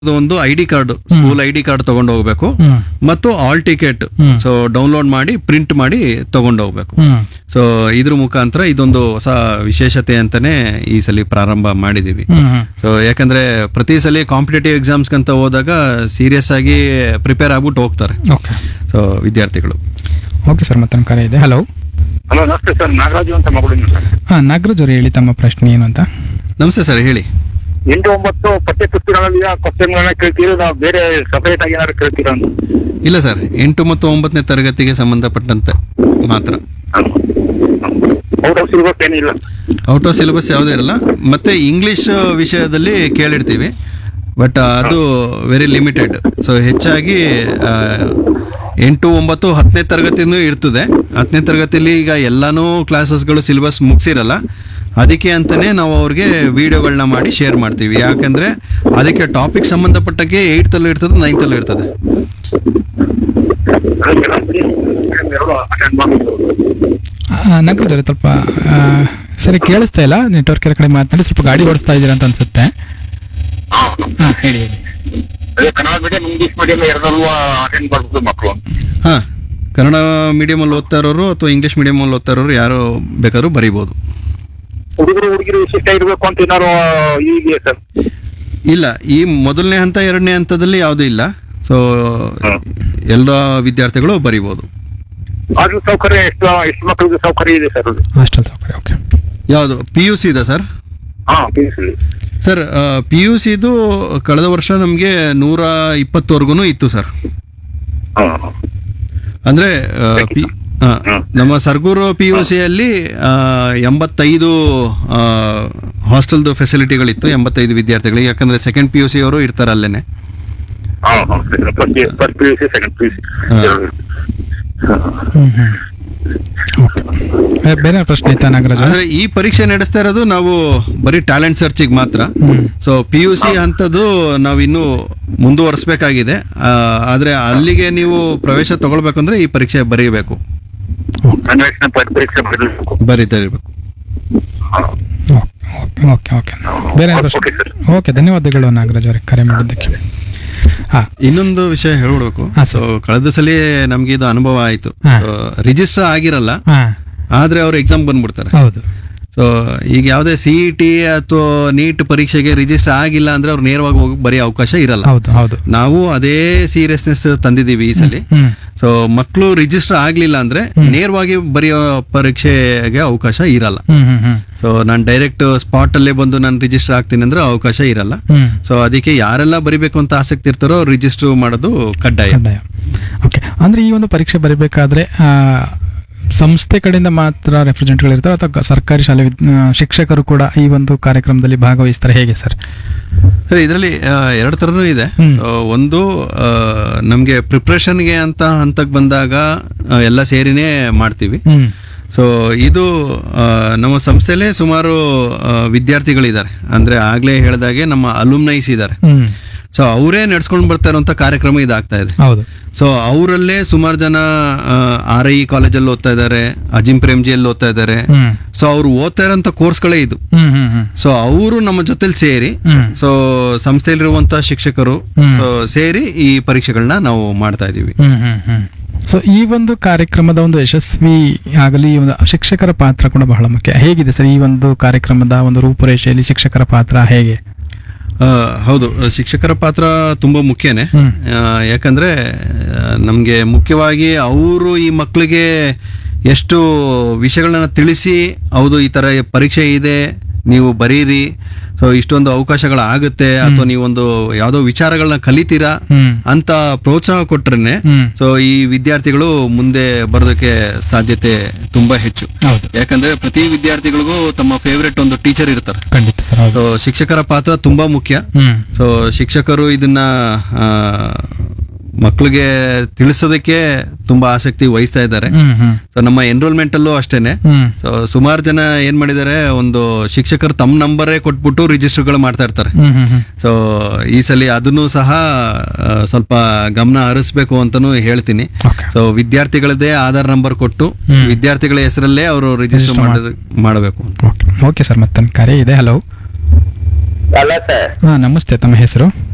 ಅದು ಒಂದು I D card school I D card ತಗೊಂಡು ಹೋಗ್ಬೇಕು ಹ್ಮ್ ಮತ್ತು ಆಲ್ ಟಿಕೆಟ್ ಹ್ಮ್. ಸೊ ಡೌನ್ಲೋಡ್ ಮಾಡಿ ಪ್ರಿಂಟ್ ಮಾಡಿ ತಗೊಂಡು ಹೋಗ್ಬೇಕು ಹ್ಮ್ ಸೊ ಇದ್ರ ಮುಖಾಂತರ ಇದೊಂದು ಹೊಸ ವಿಶೇಷತೆ ಅಂತಾನೆ ಈ ಸಲ ಪ್ರಾರಂಭ ಮಾಡಿದೀವಿ ಹ್ಮ್ ಹ್ಮ್ ಸೊ ಯಾಕಂದ್ರೆ ಪ್ರತಿ ಸಲ ಕಾಂಪಿಟೇಟಿವ್ ಎಕ್ಸಾಮ್ಸ್ ಅಂತ ಹೋದಾಗ ಸೀರಿಯಸ್ ಆಗಿ ಪ್ರಿಪೇರ್ ಆಗ್ಬಿಟ್ಟು ಹೋಗ್ತಾರೆ ಓಕೆ ಸೊ ವಿದ್ಯಾರ್ಥಿಗಳು ಓಕೆ ಸರ್ ಮತ್ತೊಂದು ಕರೆ ಇದೆ ಹಲೋ ಹಲೋ ನಮಸ್ತೆ ಸರ್ ನಾಗರಾಜು ಅಂತ ಮಗಳಿಂದ ಸರ್ ಹಾಂ ನಾಗರಾಜ್ ಅವರು ಹೇಳಿ ತಮ್ಮ ಪ್ರಶ್ನೆ ಏನು ಅಂತ ನಮಸ್ತೆ ಸರ್ ಹೇಳಿ ಎಂಟು ಒಂಬತ್ತು ಪಠ್ಯ ಪುಸ್ತಕಗಳಲ್ಲಿ ಕ್ವಶನ್ಗಳನ್ನ ಕೇಳ್ತೀರೋ ನಾವು ಬೇರೆ ಸಪರೇಟ್ ಆಗಿ ಏನಾದ್ರು ಕೇಳ್ತೀರಾ ಅಂತ ಇಲ್ಲ ಸರ್ ಎಂಟು ಮತ್ತು ಒಂಬತ್ತನೇ ತರಗತಿಗೆ ಸಂಬಂಧಪಟ್ಟಂತೆ ಮಾತ್ರ ಔಟ್ ಆಫ್ ಸಿಲೆಬಸ್ ಏನಿಲ್ಲ ಔಟ್ ಆಫ್ ಸಿಲೆಬಸ್ ಯಾವುದೇ ಇರಲ್ಲ ಮತ್ತೆ ಇಂಗ್ಲಿಷ್ ವಿಷಯದಲ್ಲಿ ಕೇಳಿರ್ತೀವಿ ಬಟ್ ಅದು ವೆರಿ ಲಿಮಿಟೆಡ್ ಸೊ ಹೆಚ್ಚಾಗಿ ಆ, ಎಂಟು ಒಂಬತ್ತು ಹತ್ತನೇ ತರಗತಿನೂ ಇರ್ತದೆ ಹತ್ತನೇ ತರಗತಿಲಿ ಈಗ ಎಲ್ಲಾನು ಕ್ಲಾಸಸ್ಗಳು ಸಿಲೆಬಸ್ ಮುಗಿಸಿರಲ್ಲ ಅದಕ್ಕೆ ಅಂತಾನೆ ನಾವು ಅವ್ರಿಗೆ ವಿಡಿಯೋಗಳನ್ನ ಮಾಡಿ ಶೇರ್ ಮಾಡ್ತೀವಿ ಯಾಕಂದ್ರೆ ಅದಕ್ಕೆ ಟಾಪಿಕ್ ಸಂಬಂಧಪಟ್ಟಕ್ಕೆ ಏಯ್ತಲ್ಲೂ ಇರ್ತದೆ ನೈನ್ತಲ್ಲೂ ಇರ್ತದೆ ಎರಡು ಅಟೆಂಡ್ ಮಾಡಬೇಕು ಆ, ನಾಗರಾಜ್ ಅವರೇ ಸ್ವಲ್ಪ ಆ, ಸರಿ ಕೇಳಿಸ್ತಾ ಇಲ್ಲ ನೆಟ್ವರ್ಕ್ ಎಲ್ಲ ಕಡೆ ಮಾತನಾಡಿ ಸ್ವಲ್ಪ ಗಾಡಿ ಓಡಿಸ್ತಾ ಇದ್ದೀರಾ ಅಂತ ಅನ್ಸುತ್ತೆ ಹಾಂ ಹೇಳಿ ಹೇಳಿ ಅದೇ ಕನ್ನಡ ಮೀಡಿಯಂ ಇಂಗ್ಲಿಷ್ ಮೀಡಿಯಂ ಎರಡರಲ್ಲೂ ಅಟೆಂಡ್ ಮಾಡ್ಬೋದು ಮಕ್ಕಳು ಹಾ ಕನ್ನಡ ಮೀಡಿಯಮಲ್ಲಿ ಓದ್ತಾ ಇರೋರು ಅಥವಾ ಇಂಗ್ಲಿಷ್ ಮೀಡಿಯಮಲ್ಲಿ ಓದ್ತಾ ಇರೋರು ಯಾರು ಬೇಕಾದ್ರೂ ಬರೀಬೋದು ಹುಡುಗರು ಹುಡುಗಿರು ವಿಶಿಷ್ಟ ಇರಬೇಕು ಅಂತ ಏನಾರು ಇದೆಯಾ ಸರ್ ಇಲ್ಲ ಈ ಮೊದಲನೇ ಹಂತ ಎರಡನೇ ಹಂತದಲ್ಲಿ ಯಾವುದೂ ಇಲ್ಲ ಸೊ ಎಲ್ಲ ವಿದ್ಯಾರ್ಥಿಗಳು ಬರೀಬೋದು ಆದ್ರೂ ಸೌಕರ್ಯ ಎಷ್ಟು ಎಷ್ಟು ಮಕ್ಕಳಿಗೆ ಸೌಕರ್ಯ ಇದೆ ಸರ್ ಅದು ಹಾಸ್ಟೆಲ್ ಸೌಕರ್ಯ ಓಕೆ ಯಾವುದು ಪಿ ಯು ಸಿ ಇದೆ ಸರ್ ಹಾ ಪೀಸ್ಲಿ ಸರ್ ಪಿ ಯು ಸಿದು ಕಳೆದ ವರ್ಷ ನಮಗೆ ನೂರ ಇಪ್ಪತ್ತವರೆಗೂ ಇತ್ತು ಸರ್ ಹಾ ಅಂದರೆ ಪಿ ಆ, ನಮ್ಮ ಸರ್ಗೂರು ಪಿ ಯು ಸಿಯಲ್ಲಿ ಎಂಬತ್ತೈದು ಹಾಸ್ಟೆಲ್ದು ಫೆಸಿಲಿಟಿಗಳಿತ್ತು ಎಂಬತ್ತೈದು ವಿದ್ಯಾರ್ಥಿಗಳಿಗೆ ಯಾಕಂದರೆ ಸೆಕೆಂಡ್ ಪಿ ಯು ಸಿ ಅವರು ಇರ್ತಾರೆ ಅಲ್ಲೇನೆ ಹಾ first first P U C second P U C ಹಾ. ಹ್ಞೂ ಹ್ಞೂ ಓಕೆ ಬೇರೆ ಪ್ರಶ್ನೆ ಆಯ್ತಾ ನಾಗರಾಜ್ ಅವರೇ? ಅಂದ್ರೆ ಈ ಪರೀಕ್ಷೆ ನಡೆಸ್ತಾ ಇರೋದು ನಾವು ಬರೀ ಟ್ಯಾಲೆಂಟ್ ಸರ್ಚಿಗೆ ಮಾತ್ರ ಹ್ಮ್. ಸೊ ಪಿ ಯು ಸಿ ಅಂತದ್ದು ನಾವು ಇನ್ನೂ ಮುಂದುವರಿಸಬೇಕಾಗಿದೆ ಆದ್ರೆ ಅಲ್ಲಿಗೆ ನೀವು ಪ್ರವೇಶ ತಗೊಳ್ಬೇಕಂದ್ರೆ ಈ ಪರೀಕ್ಷೆ ಬರೀಬೇಕು ಅನ್ವೇಷಣೆ ಪರಿ- ಪರೀಕ್ಷೆ ಬರಬೇಕು ಬರೀತಾ ಇರಬೇಕು ಓಕೆ ಓಕೆ ಓಕೆ ಬೇರೆ ಪ್ರಶ್ನೆ ಓಕೆ ಸರ್ ಓಕೆ ಧನ್ಯವಾದಗಳು ನಾಗರಾಜ್ ಅವರೇ ಕರೆ ಮಾಡಿದ್ದಕ್ಕೆ ಹಾಂ ಇನ್ನೊಂದು ವಿಷಯ ಹೇಳ್ಬಿಡ್ಬೇಕು ಹಾ, ಸೊ ಕಳೆದ ಸಲ ನಮ್ಗೆ ಇದು ಅನುಭವ ಆಯ್ತು ಹಾ. ರಿಜಿಸ್ಟರ್ ಆಗಿರಲ್ಲ ಹಾಂ ಆದ್ರೆ ಅವ್ರು ಎಕ್ಸಾಮ್ ಬಂದ್ಬಿಡ್ತಾರೆ ಹೌದು ಸೊ ಈಗ ಯಾವುದೇ ಸಿ ಇ ಟಿ ಅಥವಾ ನೀಟ್ ಪರೀಕ್ಷೆಗೆ ರಿಜಿಸ್ಟರ್ ಆಗಿಲ್ಲ ಅಂದ್ರೆ ಅವ್ರು ನೇರವಾಗಿ ಹೋಗಿ ಬರೆಯೋ ಅವಕಾಶ ಇರಲ್ಲ ಹೌದು ಹೌದು ನಾವು ಅದೇ ಸೀರಿಯಸ್ನೆಸ್ ತಂದಿದ್ದೀವಿ ಈ ಸಲ ಹ್ಮ್ ಸೊ ಮಕ್ಕಳು ರಿಜಿಸ್ಟರ್ ಆಗ್ಲಿಲ್ಲ ಅಂದ್ರೆ ನೇರವಾಗಿ ಬರೆಯೋ ಪರೀಕ್ಷೆಗೆ ಅವಕಾಶ ಇರಲ್ಲ ಹ್ಮ್ ಹ್ಮ್ ಹ್ಮ್ ಸೊ ನಾನು ಡೈರೆಕ್ಟ್ ಸ್ಪಾಟ್ ಅಲ್ಲೇ ಬಂದು ನಾನು ರಿಜಿಸ್ಟರ್ ಆಗ್ತೀನಿ ಅಂದ್ರೆ ಅವಕಾಶ ಇರಲ್ಲ ಹ್ಮ್ ಸೊ ಅದಕ್ಕೆ ಯಾರೆಲ್ಲ ಬರಿಬೇಕು ಅಂತ ಆಸಕ್ತಿ ಇರ್ತಾರೋ ಅವ್ರು ರಿಜಿಸ್ಟರ್ ಮಾಡೋದು ಕಡ್ಡಾಯ ಕಡ್ಡಾಯ ಓಕೆ ಅಂದ್ರೆ ಈ ಒಂದು ಪರೀಕ್ಷೆ ಬರೀಬೇಕಾದ್ರೆ ಆ, ಸಂಸ್ಥೆ ಕಡೆಯಿಂದ ಮಾತ್ರ ರೆಪ್ರೆಸೆಂಟ್ಗಳು ಇರ್ತಾರೆ ಅಥವಾ ಗ- ಸರ್ಕಾರಿ ಶಾಲೆ ವಿದ್- ಆ, ಶಿಕ್ಷಕರು ಕೂಡ ಈ ಒಂದು ಕಾರ್ಯಕ್ರಮದಲ್ಲಿ ಭಾಗವಹಿಸ್ತಾರೆ ಹೇಗೆ ಸರ್ ಸರಿ ಇದರಲ್ಲಿ ಎರಡು ಥರನೂ ಇದೆ ಹ್ಮ್. So, ಒಂದು ನಮಗೆ ಪ್ರಿಪ್ರೇಷನ್ಗೆ ಅಂತ ಹಂತಕ್ಕೆ ಬಂದಾಗ ಆ, ಎಲ್ಲ ಸೇರಿನೇ ಮಾಡ್ತೀವಿ ಹ್ಮ್ ಸೊ ಇದು ಆ, ನಮ್ಮ ಸಂಸ್ಥೆಯಲ್ಲೇ ಸುಮಾರು ಆ, ವಿದ್ಯಾರ್ಥಿಗಳಿದ್ದಾರೆ ಅಂದ್ರೆ ಆಗ್ಲೇ ಹೇಳ್ದಾಗೆ ನಮ್ಮ ಅಲುಮ್ನೈಸ್ ಇದ್ದಾರೆ ಹ್ಮ್ ಸೊ ಅವರೇ ನಡ್ಸ್ಕೊಂಡು ಬರ್ತಾ ಇರುವಂತ ಕಾರ್ಯಕ್ರಮ ಇದಾಗ್ತಾ ಇದೆ ಹೌದು ಸೊ ಅವರಲ್ಲೇ ಸುಮಾರು ಜನ ಆರ್ ಐ ಕಾಲೇಜಲ್ಲಿ ಓದ್ತಾ ಇದ್ದಾರೆ ಅಜಿಂ ಪ್ರೇಮ್ಜಿಯಲ್ಲಿ ಓದ್ತಾ ಇದ್ದಾರೆ ಹ್ಮ್ ಸೊ ಅವ್ರು ಓದ್ತಾ ಇರೋಂಥ ಕೋರ್ಸ್ಗಳೇ ಇದು ಹ್ಮ್ ಹ್ಮ್ ಹ್ಮ್ ಸೊ ಅವರು ನಮ್ಮ ಜೊತೆಲಿ ಸೇರಿ ಹ್ಮ್ ಸೊ ಸಂಸ್ಥೆಯಲ್ಲಿರುವಂತ ಶಿಕ್ಷಕರು ಸೊ ಸೇರಿ ಈ ಪರೀಕ್ಷೆಗಳನ್ನ ನಾವು ಮಾಡ್ತಾ ಇದೀವಿ ಹ್ಮ್ ಹ್ಮ್ ಹ್ಮ್ ಸೊ ಈ ಒಂದು ಕಾರ್ಯಕ್ರಮದ ಒಂದು ಯಶಸ್ವಿ ಆಗಲಿ ಈ ಒಂದು ಶಿಕ್ಷಕರ ಪಾತ್ರ ಕೂಡ ಬಹಳ ಮುಖ್ಯ ಹೇಗಿದೆ ಸರ್ ಈ ಒಂದು ಕಾರ್ಯಕ್ರಮದ ಒಂದು ರೂಪುರೇಷೆಯಲ್ಲಿ ಶಿಕ್ಷಕರ ಪಾತ್ರ ಹೇಗೆ ಆ, ಹೌದು ಶಿಕ್ಷಕರ ಪಾತ್ರ ತುಂಬಾ ಮುಖ್ಯನೇ ಹ್ಮ್. ಆ, ಯಾಕಂದ್ರೆ ನಮಗೆ ಮುಖ್ಯವಾಗಿ ಅವರು ಈ ಮಕ್ಕಳಿಗೆ ಎಷ್ಟು ವಿಷಯಗಳನ್ನ ತಿಳಿಸಿ ಹೌದು ಈ ತರ ಪರೀಕ್ಷೆ ಇದೆ ನೀವು ಬರೀರಿ ಸೊ ಇಷ್ಟೊಂದು ಅವಕಾಶಗಳಾಗುತ್ತೆ ಅಥವಾ ನೀವೊಂದು ಯಾವುದೋ ವಿಚಾರಗಳನ್ನ ಕಲಿತೀರಾ ಹ್ಮ್ ಅಂತ ಪ್ರೋತ್ಸಾಹ ಕೊಟ್ರೇನೆ ಹ್ಮ್ ಸೊ ಈ ವಿದ್ಯಾರ್ಥಿಗಳು ಮುಂದೆ ಬರೋದಕ್ಕೆ ಸಾಧ್ಯತೆ ತುಂಬಾ ಹೆಚ್ಚು ಹೌದು ಯಾಕಂದ್ರೆ ಪ್ರತಿ ವಿದ್ಯಾರ್ಥಿಗಳಿಗೂ ತಮ್ಮ ಫೇವ್ರೆಟ್ ಒಂದು ಟೀಚರ್ ಇರ್ತಾರೆ ಖಂಡಿತ ಸರ್ ಹೌದು ಸೊ ಶಿಕ್ಷಕರ ಪಾತ್ರ ತುಂಬಾ ಮುಖ್ಯ ಹ್ಮ್ ಸೊ ಶಿಕ್ಷಕರು ಇದನ್ನ ಆ, ಮಕ್ಕಳಿಗೆ ತಿಳಿಸೋದಕ್ಕೆ ತುಂಬಾ ಆಸಕ್ತಿ ವಹಿಸ್ತಾ ಇದ್ದಾರೆ ಹ್ಮ್ ಹ್ಮ್ ಸೊ ನಮ್ಮ ಎನ್ರೋಲ್ಮೆಂಟ್ ಅಲ್ಲೂ ಅಷ್ಟೇನೆ ಹ್ಮ್ ಸೊ ಸುಮಾರು ಜನ ಏನ್ ಮಾಡಿದ್ದಾರೆ ಒಂದು ಶಿಕ್ಷಕರು ತಮ್ಮ ನಂಬರೇ ಕೊಟ್ಬಿಟ್ಟು ರಿಜಿಸ್ಟರ್ಗಳು ಮಾಡ್ತಾ ಇರ್ತಾರೆ ಹ್ಮ್ ಹ್ಮ್ ಹ್ಮ್ ಸೊ ಈ ಸಲ ಅದನ್ನು ಸಹ ಆ, ಸ್ವಲ್ಪ ಗಮನ ಹರಿಸ್ಬೇಕು ಅಂತಾನು ಹೇಳ್ತೀನಿ ಓಕೆ ಸೊ ವಿದ್ಯಾರ್ಥಿಗಳದ್ದೇ ಆಧಾರ್ ನಂಬರ್ ಕೊಟ್ಟು ಹ್ಮ್. ವಿದ್ಯಾರ್ಥಿಗಳ ಹೆಸರಲ್ಲೇ ಅವರು ರಿಜಿಸ್ಟರ್ Register ಮಾಡಬೇಕು ಓಕೆ ಓಕೆ ಸರ್ ಮತ್ತೊಂದು ಕರೆ ಇದೆ ಹಲೋ ಅಲ್ಲ ಸರ್ ಹಾಂ ನಮಸ್ತೆ ತಮ್ಮ ಹೆಸರು